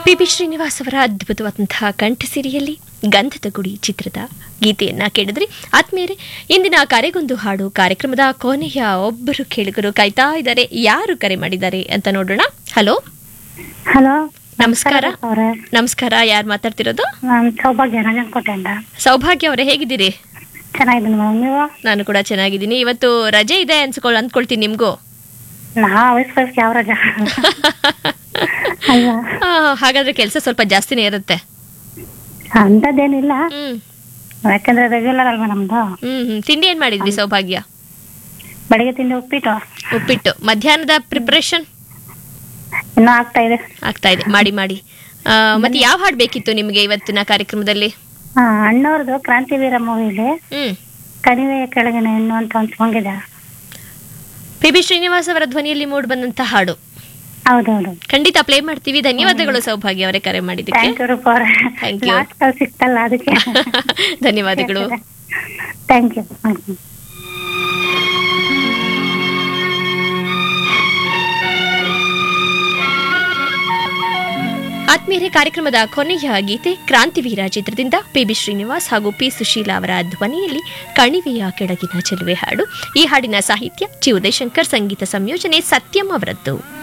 P B Srinivas ಅವರ ಅದ್ಭುತವಾದಂತಹ ಕಂಠಸಿರಿಯಲ್ಲಿ ಗಂಧದ ಗುಡಿ ಚಿತ್ರದ ಗೀತೆಯನ್ನ ಕೇಳಿದ್ರಿ ಆತ್ಮೀಯರೇ ಇಂದಿನ ಕರೆಗೊಂದು ಹಾಡು ಕಾರ್ಯಕ್ರಮದ ಕೊನೆಯ ಒಬ್ಬರು ಕೇಳುಗರು ಕಾಯ್ತಾ ಇದ್ದಾರೆ ಯಾರು ಕರೆ ಮಾಡಿದ್ದಾರೆ ಅಂತ ನೋಡೋಣ ಹಲೋ ಹಲೋ ನಮಸ್ಕಾರ ಅವರೇ ನಮಸ್ಕಾರ ಯಾರು ಮಾತಾಡ್ತಿರೋದು ನಾನು ಸೌಭಾಗ್ಯ ನಂಜನಕೋಟೆಯಿಂದ ಸೌಭಾಗ್ಯ ಅವರೇ ಹೇಗಿದ್ದೀರಿ ಚೆನ್ನಾಗಿದ್ದೀನಿ ಮೇಡಮ್ ನೀವು ನಾನು ಕೂಡ ಚೆನ್ನಾಗಿದ್ದೀನಿ ಇವತ್ತು ರಜೆ ಇದೆ ಅನ್ಸ್ಕೊಳ್ ಅಂದ್ಕೊಳ್ತೀನಿ ನಿಮ್ಗೂ ನಾ ವಯಸ್ಸು ವಯಸ್ಸಿಗೆ ಯಾವ ರಜಾ ಅಲ್ವಾ ಆ, ಹಾಗಾದ್ರೆ ಕೆಲಸ ಸ್ವಲ್ಪ ಜಾಸ್ತಿನೇ ಇರುತ್ತೆ ಅಂಥದ್ದೇನಿಲ್ಲ ಹ್ಮ್ ಯಾಕಂದ್ರೆ ರೆಗ್ಯುಲರ್ ಅಲ್ವಾ ನಮ್ದು ಹ್ಮ್ ಹ್ಮ್ ತಿಂಡಿ ಏನ್ ಮಾಡಿದ್ರಿ ಸೌಭಾಗ್ಯ ಬೆಳಿಗ್ಗೆ ತಿಂಡಿ ಉಪ್ಪಿಟ್ಟು ಉಪ್ಪಿಟ್ಟು ಮಧ್ಯಾಹ್ನದ ಪ್ರಿಪರೇಷನ್ ಇನ್ನೂ ಆಗ್ತಾ ಇದೆ ಆಗ್ತಾ ಇದೆ ಮಾಡಿ ಮಾಡಿ ಆ, ಮತ್ತೆ ಯಾವ ಹಾಡು ಬೇಕಿತ್ತು ನಿಮಗೆ ಇವತ್ತಿನ ಕಾರ್ಯಕ್ರಮದಲ್ಲಿ ಹಾ ಅಣ್ಣವ್ರದ್ದು ಕ್ರಾಂತಿವೀರ ಮೂವಿಲಿ ಹ್ಮ್ ಕಣಿವೆಯ ಕೆಳಗಿನ ಹೆಣ್ಣು ಅಂತ ಒಂದು ಸಾಂಗ್ ಇದೆ ಪಿ ಬಿ ಶ್ರೀನಿವಾಸ್ ಅವರ ಧ್ವನಿಯಲ್ಲಿ ಮೂಡ್ ಬಂದಂತ ಹಾಡು ಹೌದೌದು ಖಂಡಿತ ಪ್ಲೇ ಮಾಡ್ತೀವಿ ಧನ್ಯವಾದಗಳು ಸೌಭಾಗ್ಯ ಅವರೇ ಕರೆ ಮಾಡಿದ್ದಕ್ಕೆ ಥ್ಯಾಂಕ್ ಯು ರೂಪ ಅವ್ರೆ Thank you. ಲಾಸ್ಟ್ ಅಲ್ಲಿ ಸಿಕ್ತಲ್ಲ ಅದಕ್ಕೆ ಧನ್ಯವಾದಗಳು ಥ್ಯಾಂಕ್ ಯು ಆತ್ಮೀಯರೇ ಕಾರ್ಯಕ್ರಮದ ಕೊನೆಯ ಗೀತೆ ಕ್ರಾಂತಿವೀರ ಚಿತ್ರದಿಂದ ಪಿ ಬಿ ಶ್ರೀನಿವಾಸ್ ಹಾಗೂ ಪಿ ಸುಶೀಲಾ ಅವರ ಧ್ವನಿಯಲ್ಲಿ ಕಣಿವೆಯ ಕೆಳಗಿನ ಚೆಲುವೆ ಹಾಡು ಈ ಹಾಡಿನ ಸಾಹಿತ್ಯ ಚಿ ಉದಯಶಂಕರ್ ಸಂಗೀತ ಸಂಯೋಜನೆ ಸತ್ಯಂ ಅವರದ್ದು